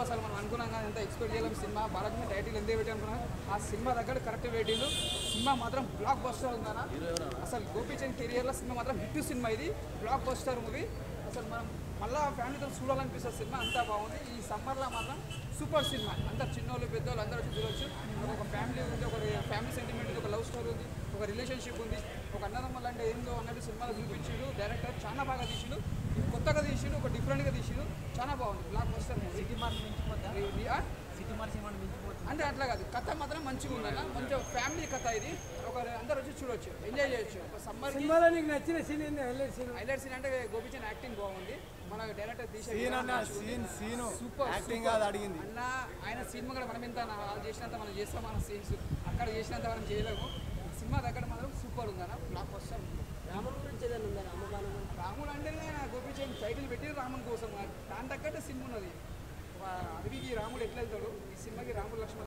అసలు మనం అనుకున్నాం కానీ ఎంత ఎక్స్పెక్ట్ చేయలేము సినిమా బాలకృష్ణ టైటిల్ ఎంత పెట్టి అనుకున్నాం ఆ సినిమా దగ్గర కరెక్ట్ పెట్టిండు సినిమా మాత్రం బ్లాక్ బస్టర్ ఉందన్న అసలు గోపీచంద్ కెరియర్లో సినిమా మాత్రం హిట్ సినిమా ఇది బ్లాక్ బస్టర్ మూవీ అసలు మనం మళ్ళా ఫ్యామిలీతో చూడాలనిపిస్తుంది సినిమా అంతా బాగుంది ఈ సమ్మర్లో మాత్రం సూపర్ సినిమా అందరు చిన్నోళ్ళు పెద్దోళ్ళు అందరూ వచ్చి చూడొచ్చు ఒక ఫ్యామిలీ ఉంది ఒక ఫ్యామిలీ సెంటిమెంట్ ఉంది ఒక లవ్ స్టోరీ ఉంది ఒక రిలేషన్షిప్ ఉంది ఒక అన్నదమ్ములు అంటే ఏందో అన్నట్టు సినిమాలో చూపించిండు డైరెక్టర్ చాలా బాగా తీసిండు కొత్తగా తీసిండు ఒక డిఫరెంట్గా తీసిండు చాలా బాగుంది blockbuster movie Seeti Maarr మించిపోతా ఆ? సిటీ మార్క్ సినిమా మించిపోతుంది అంటే అట్లా కాదు కథ మాత్రం మంచిగా ఉందన్న మంచిగా ఫ్యామిలీ కథ ఇది ఒక అందరు వచ్చి చూడొచ్చు ఎంజాయ్ చేయొచ్చు ఒక సమ్మర్ సినిమాలో నీకు నచ్చిన సీన్ ఏంది హైలైట్ సీన్ హైలైట్ సీన్ అంటే గోపిచంద్ యాక్టింగ్ బాగుంది మన డైరెక్టర్ తీసే సీన్ విధానం అన్న మంచిగా ఉంది. Scene scene super acting super. కాదు అడిగింది అన్న ఆయన సినిమా కూడా మనం ఎంత వాళ్ళు చేసినంత మనం చేస్తాం మన సీన్స్ అక్కడ చేసినంత మనం చేయలేము సినిమా దగ్గర మాత్రం సూపర్ ఉందన్న బ్లాక్ బస్టర్ రాముడు గురించి ఏదైనా ఉందా రామబాణం రాముడు అంటేనే గోపిచంద్ టైటిల్ పెట్టి రాముని కోసం దాని తగ్గట్టు సినిమా ఉన్నది ఒక అడవికి రాముడు ఎట్లా వెళ్తాడు ఈ సినిమాకి రాముడు లక్ష్మణ్